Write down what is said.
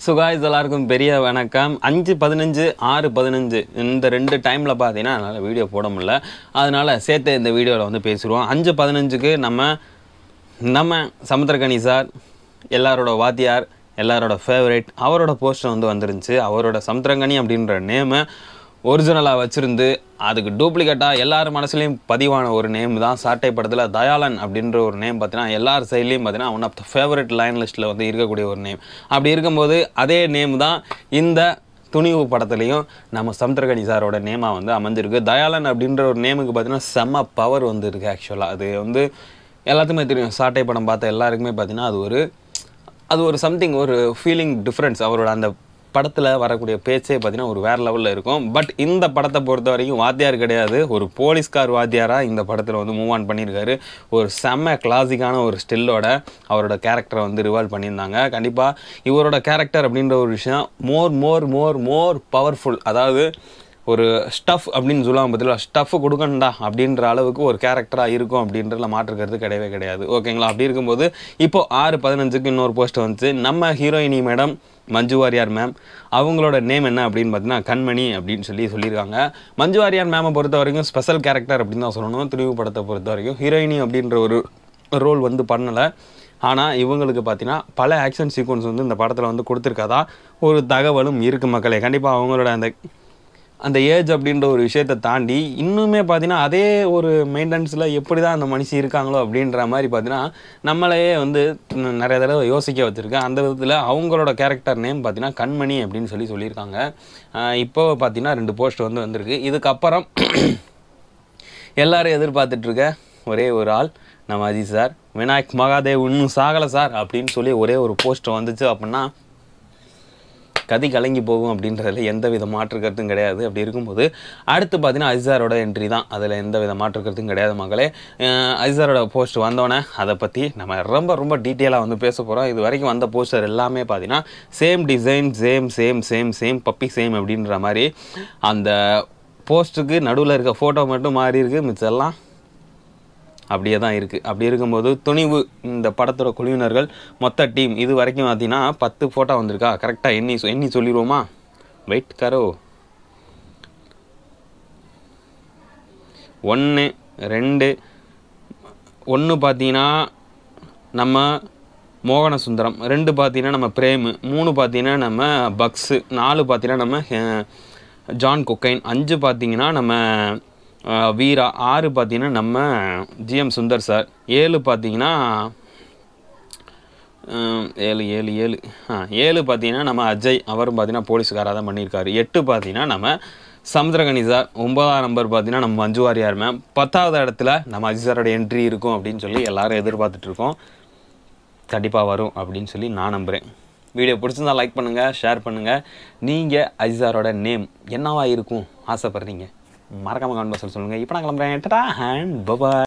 so guys எல்லாருக்கும் பெரிய வணக்கம் அஞ்சு பதினஞ்சு ஆறு பதினஞ்சு இந்த ரெண்டு டைமில் பார்த்தீங்கன்னா என்னால் வீடியோ போட முடியல அதனால் சேர்த்து இந்த வீடியோவில் வந்து பேசிடுவோம் அஞ்சு பதினஞ்சுக்கு நம்ம நம்ம சமுத்திரகனி சார் எல்லாரோட வாத்தியார் எல்லாரோட ஃபேவரட் அவரோட போஸ்டர் வந்து வந்துருந்துச்சு அவரோட சமுத்திரகனி அப்படின்ற நேமை ஒரிஜினலாக வச்சுருந்து அதுக்கு டூப்ளிகேட்டாக எல்லார் மனசுலையும் பதிவான ஒரு நேம் தான் சாட்டை படத்தில் தயாளன் அப்படின்ற ஒரு நேம் பார்த்தீங்கன்னா எல்லார் சைட்லேயும் பார்த்தீங்கன்னா one of the favourite line லிஸ்ட்டில் வந்து இருக்கக்கூடிய ஒரு நேம் அப்படி இருக்கும்போது அதே நேம் தான் இந்த துணிவு படத்துலையும் நம்ம சமுத்திரகனி சாரோட நேமாக வந்து அமைஞ்சிருக்கு தயாளன் அப்படின்ற ஒரு நேமுக்கு பார்த்தீங்கன்னா செம்ம பவர் வந்து இருக்குது ஆக்சுவலாக அது வந்து எல்லாத்துக்குமே தெரியும் சாட்டை படம் பார்த்த எல்லாருக்குமே பார்த்தீங்கன்னா அது ஒரு அது ஒரு சம்திங் ஒரு ஃபீலிங் டிஃப்ரென்ஸ் அவரோட அந்த படத்தில் வரக்கூடிய பேச்சே பார்த்தீங்கன்னா ஒரு வேறு லெவலில் இருக்கும் பட் இந்த படத்தை பொறுத்த வரைக்கும் வாத்தியார் கிடையாது ஒரு போலீஸ்கார் வாத்தியாராக இந்த படத்தில் வந்து மூவ் ஆன் பண்ணியிருக்காரு ஒரு செம்ம கிளாசிக்கான ஒரு ஸ்டில்லோட அவரோட கேரக்டரை வந்து ரிவால்வ் பண்ணியிருந்தாங்க கண்டிப்பாக இவரோட கேரக்டர் அப்படின்ற ஒரு விஷயம் மோர் மோர் மோர் மோர் பவர்ஃபுல் அதாவது ஒரு ஸ்டஃப் அப்படின்னு சொல்லுவாங்க பதிலாக ஸ்டஃப் கொடுக்கணும்டா அப்படின்ற அளவுக்கு ஒரு கேரக்டராக இருக்கும் அப்படின்றதுல மாற்றுக்கிறது கிடையவே கிடையாது ஓகேங்களா அப்படி இருக்கும்போது இப்போ ஆறு பதினஞ்சுக்கு இன்னொரு போஸ்ட் வந்துச்சு நம்ம ஹீரோயினி மேடம் மஞ்சு வாரியார் மேம் அவங்களோட நேம் என்ன அப்படின்னு பார்த்தீங்கன்னா கண்மணி அப்படின்னு சொல்லி சொல்லியிருக்காங்க மஞ்சு வாரியார் மேமை பொறுத்த வரைக்கும் ஸ்பெஷல் கேரக்டர் அப்படின்னு தான் சொல்லணும் துணிவு படத்தை பொறுத்த வரைக்கும் ஹீரோயினி அப்படின்ற ஒரு ரோல் வந்து பண்ணலை ஆனால் இவங்களுக்கு பார்த்தீங்கன்னா பல ஆக்ஷன் சீக்வன்ஸ் வந்து இந்த படத்தில் வந்து கொடுத்துருக்காதா ஒரு தகவலும் இருக்குது மக்களே கண்டிப்பாக அவங்களோட அந்த அந்த ஏஜ் அப்படின்ற ஒரு விஷயத்தை தாண்டி இன்னுமே பார்த்தீங்கன்னா அதே ஒரு மெயின்டெனன்ஸில் எப்படி தான் அந்த மனுஷி இருக்காங்களோ அப்படின்ற மாதிரி பார்த்தீங்கன்னா நம்மளையே வந்து ந- நிறைய தடவை யோசிக்க வச்சுருக்கேன் அந்த விதத்தில் அவங்களோட கேரக்டர் நேம் பார்த்தீங்கன்னா கண்மணி அப்படின்னு சொல்லி சொல்லியிருக்காங்க ஆஹ் இப்போ பார்த்தீங்கன்னா ரெண்டு போஸ்ட் வந்து வந்திருக்கு இதுக்கப்புறம் எல்லாரும் எதிர்பார்த்துட்டு இருக்க ஒரே ஒரு ஆள் நம்ம அஜித் சார் விநாயக் மகாதேவ் இன்னும் சாகலை சார் அப்படின்னு சொல்லி ஒரே ஒரு போஸ்ட் வந்துச்சு அப்படின்னா கதி கலங்கி போகும் அப்படின்றதுல எந்த வித மாற்று கருத்தும் கிடையாது அப்படி இருக்கும்போது அடுத்து பார்த்தீங்கன்னா அஜிசாரோட என்ட்ரி தான் அதில் எந்த வித மாற்று கருத்தும் கிடையாது மக்களே அஹ் அஜிசாரோட போஸ்ட் வந்தோடனே அதை பற்றி நம்ம ரொம்ப ரொம்ப டீட்டெயிலாக வந்து பேச போகிறோம் இது வரைக்கும் வந்த போஸ்டர் எல்லாமே பார்த்தீங்கன்னா same design same same same same puppy same அப்படின்ற மாதிரி அந்த போஸ்ட்டுக்கு நடுவில் இருக்க ஃபோட்டோ மட்டும் மாறி இருக்கு மிச்செல்லாம் அப்படியே தான் இருக்குது அப்படி இருக்கும்போது துணிவு இந்த படத்தோட குழுவினர்கள் மொத்த டீம் இது வரைக்கும் பார்த்தீங்கன்னா பத்து ஃபோட்டோ வந்திருக்கா கரெக்டாக எண்ணி சொ- எண்ணி சொல்லிடுவோமா வெயிட் கரோ ஒன்று ரெண்டு ஒன்று பார்த்தீங்கன்னா நம்ம மோகன சுந்தரம் ரெண்டு பார்த்தீங்கன்னா நம்ம பிரேமு மூணு பார்த்தீங்கன்னா நம்ம பக்ஸு நாலு பார்த்தீங்கன்னா நம்ம அஹ், ஜான் கொக்கைன் அஞ்சு பார்த்தீங்கன்னா நம்ம அஹ், வீரா ஆறு பார்த்தீங்கன்னா நம்ம ஜிஎம் சுந்தர் சார் ஏழு பார்த்தீங்கன்னா அஹ், ஏழு ஏழு ஏழு ஆ ஏழு பார்த்தீங்கன்னா நம்ம அஜய் அவரும் பார்த்தீங்கன்னா போலீஸ்காராக தான் பண்ணியிருக்காரு எட்டு பார்த்தீங்கன்னா நம்ம சமுத்திரகனி சார் ஒன்பதாம் நம்பர் பார்த்தீங்கன்னா நம்ம மஞ்சு வாரியார் மேம் பத்தாவது இடத்துல நம்ம அஜய் சாரோட என்ட்ரி இருக்கும் அப்படின்னு சொல்லி எல்லாரும் எதிர்பார்த்துட்டு இருக்கோம் கண்டிப்பாக வரும் அப்படின்னு சொல்லி நான் நம்புகிறேன் வீடியோ பிடிச்சிருந்தா லைக் பண்ணுங்கள் ஷேர் பண்ணுங்கள் நீங்கள் அஜிசாரோட நேம் என்னவா இருக்கும் ஆசைப்படுறீங்க மறக்காம கமெண்ட் பாக்ஸில் சொல்லுங்கள் இப்போ நான் கிளம்புறேன் டடா அண்ட் பபாய்